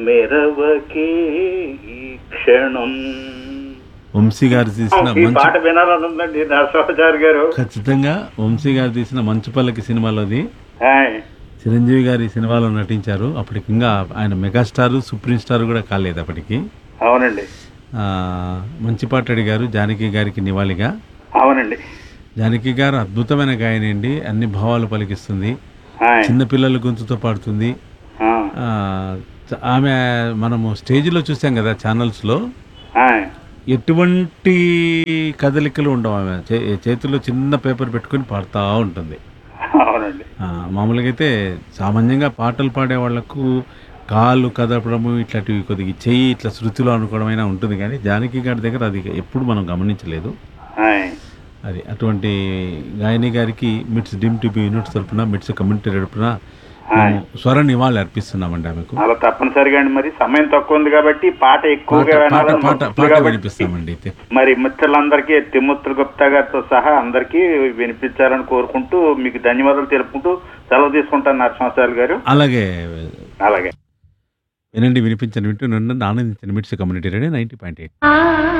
మెరవకే ఈ క్షణం వంశీ గారు తీసిన ఈ మంచు పాట వినాలని ఉందండి నరసింహాచారి గారు ఖచ్చితంగా వంశీ గారు తీసిన మంచు పల్లకి సినిమాలోది హాయ్. చిరంజీవి గారి ఈ సినిమాలో నటించారు అప్పటికి ఇంకా ఆయన మెగాస్టార్ సుప్రీం స్టార్ కూడా కాలేదు అప్పటికి అవునండి ఆ, మంచి పాట అడిగారు జానకి గారికి నివాళిగా అవునండి జానకి గారు అద్భుతమైన గాయని అండి అన్ని భావాలు పలికిస్తుంది హాయ్. చిన్న పిల్లల గొంతుతో పాడుతుంది ఆ, ఆ, చ- ఆమె మనము స్టేజ్లో చూసాం కదా ఛానల్స్లో హాయ్. ఎటువంటి కదలికలు ఉండవు ఆమె చే- చేతిలో చిన్న పేపర్ పెట్టుకొని పాడుతూ ఉంటుంది అవునండి ఆ, మామూలుగా అయితే సామాన్యంగా పాటలు పాడే వాళ్ళకు కాళ్ళు కదపడము ఇట్లాంటివి కొద్దిగా చెయ్యి ఇట్లా శృతిలో అనుకోవడమైనా ఉంటుంది కానీ జానకి గారి దగ్గర అది ఎప్పుడు మనం గమనించలేదు హాయ్. అది అటువంటి గాయని గారికి మిట్స్ డిమ్ టీవీ యూనిట్స్ తరపున మిట్స్ కమ్యూనిటీ తరపున మేము స్వర నివాళి అర్పిస్తున్నామండి ఆమెకు అలా తప్పనిసరిగా అండి మరి సమయం తక్కువ ఉంది కాబట్టి పాట పాట ఎక్కువగా పాట వినాలని పాట ఉంటుంది పాట కాబట్టి వినిపిస్తామండి అయితే మరి మిత్రులందరికీ తిమ్మత్తుల గుప్తా గారితో సహా అందరికీ వినిపించాలని కోరుకుంటూ మీకు ధన్యవాదాలు తెలుపుకుంటూ సెలవు తీసుకుంటాను నరసింహాచారి గారు అలాగే అలాగే వినండి వినిపించండి వింటూ నన్ను ఆనందించండి MITS community radio ninety point eight ఆ